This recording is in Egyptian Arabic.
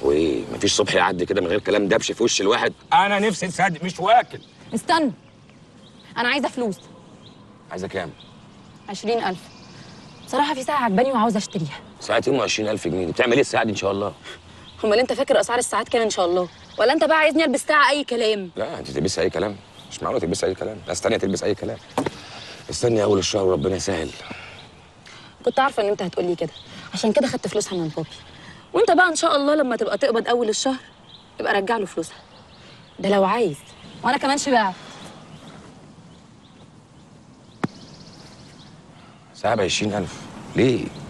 وايه مفيش صبح يعدي كده من غير كلام دبش في وش الواحد انا نفسي تصدق مش واكل استنى انا عايزه فلوس عايزه كام 20000 بصراحه في ساعه عجباني وعاوزه اشتريها ساعة يوم 20000 جنيه دي بتعمل ايه الساعه دي ان شاء الله امال انت فاكر اسعار الساعات كام ان شاء الله ولا انت بقى عايزني البس ساعه اي كلام لا انت تلبسي اي كلام مش معقوله تلبسي اي كلام ناس تانية تلبس اي كلام استني اول الشهر وربنا يسهل كنت عارفه ان انت هتقولي كده عشان كده خدت فلوسها من بابي وانت بقى ان شاء الله لما تبقى تقبض اول الشهر يبقى رجع له فلوسها ده لو عايز وانا كمان شبعت ساعه ب 20000 ليه